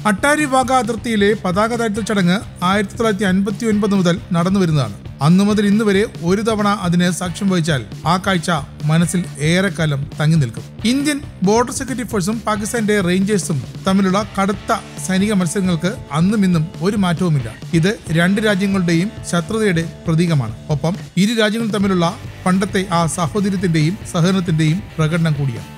അട്ടാരി വാഗ അതിർത്തിയിലെ പതാക താഴ്ത്തൽ ചടങ്ങ് ആയിരത്തി തൊള്ളായിരത്തി അൻപത്തി ഒൻപത് മുതൽ നടന്നു വരുന്നതാണ് അന്നു മുതൽ ഇന്ന് വരെ ഒരു തവണ അതിന് സാക്ഷ്യം വഹിച്ചാൽ ആ കാഴ്ച മനസ്സിൽ ഏറെക്കാലം തങ്ങി നിൽക്കും ഇന്ത്യൻ ബോർഡർ സെക്യൂരിറ്റി ഫോഴ്സും പാകിസ്ഥാന്റെ റേഞ്ചേഴ്സും തമ്മിലുള്ള കടുത്ത സൈനിക മത്സരങ്ങൾക്ക് അന്നും ഇന്നും ഒരു മാറ്റവുമില്ല ഇത് രണ്ട് രാജ്യങ്ങളുടെയും ശത്രുതയുടെ പ്രതീകമാണ് ഒപ്പം ഇരു രാജ്യങ്ങൾ തമ്മിലുള്ള പണ്ടത്തെ ആ സാഹോദര്യത്തിന്റെയും സഹകരണത്തിന്റെയും പ്രകടനം കൂടിയാണ്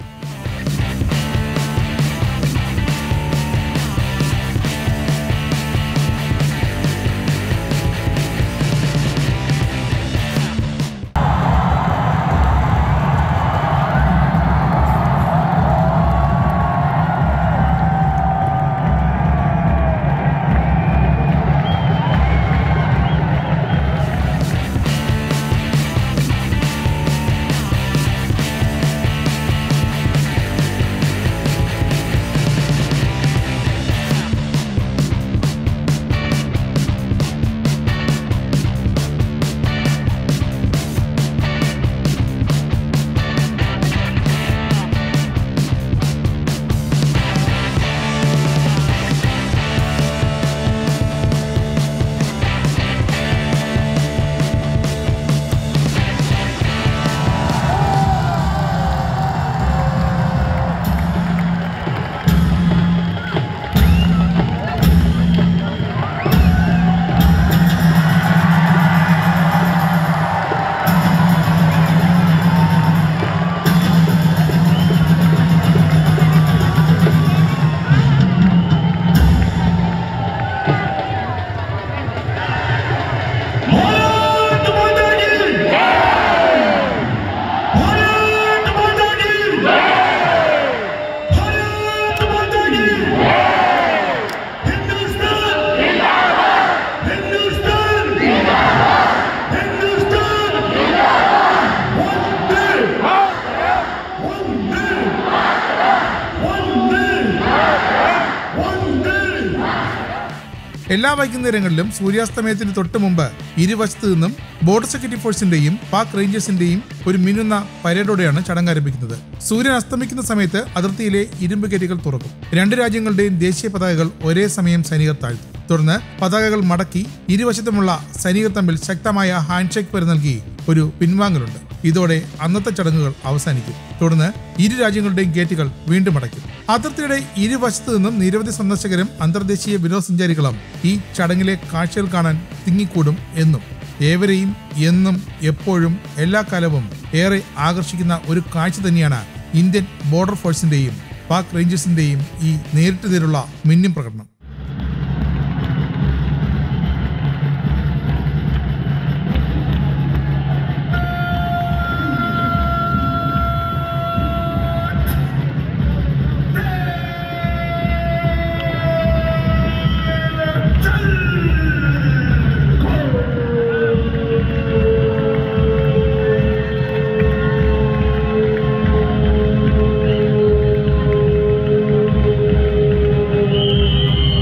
भारत माता की भारत माता की भारत माता की हिंदुस्तान हिंदुस्तान हिंदुस्तान वंदे वंदे वंदे वंदे എല്ലാ വൈകുന്നേരങ്ങളിലും സൂര്യാസ്തമയത്തിന് തൊട്ട് മുമ്പ് ഇരുവശത്തു നിന്നും ബോർഡർ സെക്യൂരിറ്റി ഫോഴ്സിന്റെയും പാക് റേഞ്ചേഴ്സിന്റെയും ഒരു മിന്നുന്ന പരേഡോടെയാണ് ചടങ്ങ് ആരംഭിക്കുന്നത് സൂര്യൻ അസ്തമിക്കുന്ന സമയത്ത് അതിർത്തിയിലെ ഇരുമ്പ് ഗേറ്റുകൾ തുറക്കും രണ്ട് രാജ്യങ്ങളുടെയും ദേശീയ പതാകകൾ ഒരേ സമയം സൈനികർ താഴ്ത്തും തുടർന്ന് പതാകകൾ മടക്കി ഇരുവശത്തുമുള്ള സൈനികർ തമ്മിൽ ശക്തമായ ഹാൻഡ്ഷേക്ക് വരെ നൽകി ഒരു പിൻവാങ്ങലുണ്ട് ഇതോടെ അന്നത്തെ ചടങ്ങുകൾ അവസാനിക്കും തുടർന്ന് ഇരു രാജ്യങ്ങളുടെയും ഗേറ്റുകൾ വീണ്ടും അടയ്ക്കും അതിർത്തിയുടെ ഇരുവശത്തു നിന്നും നിരവധി സന്ദർശകരും അന്തർദേശീയ വിനോദസഞ്ചാരികളും ഈ ചടങ്ങിലെ കാഴ്ചകൾ കാണാൻ തിങ്ങിക്കൂടും എന്നും ഏവരെയും എന്നും എപ്പോഴും എല്ലാ കാലവും ഏറെ ആകർഷിക്കുന്ന ഒരു കാഴ്ച തന്നെയാണ് ഇന്ത്യൻ ബോർഡർ ഫോഴ്സിന്റെയും പാക് റേഞ്ചേഴ്സിന്റെയും ഈ നേരിട്ട് നേരുള്ള മിന്നും പ്രകടനം भारत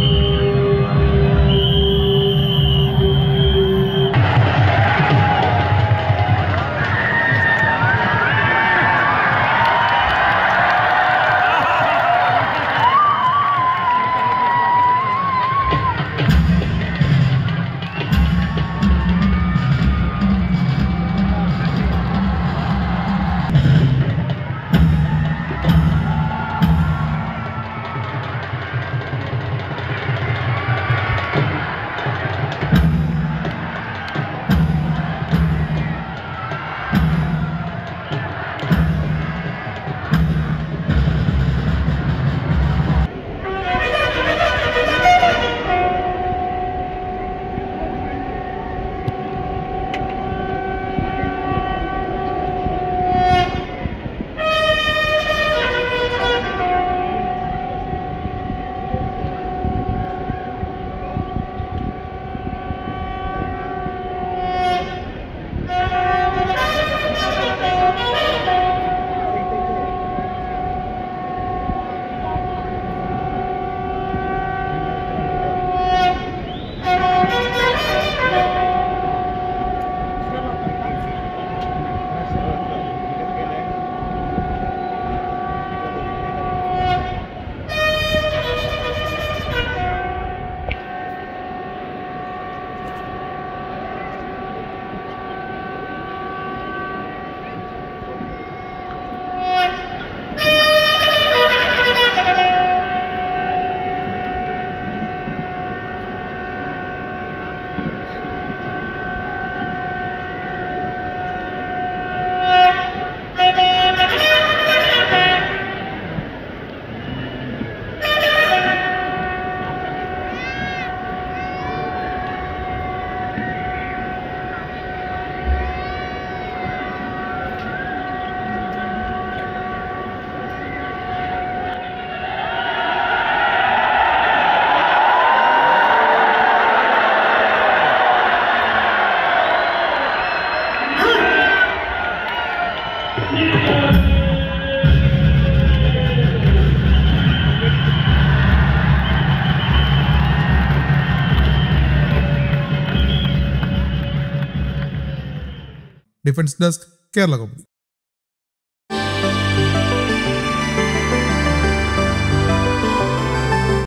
ഡിഫൻസ് ഡെസ്ക് കേരള കൗമുദി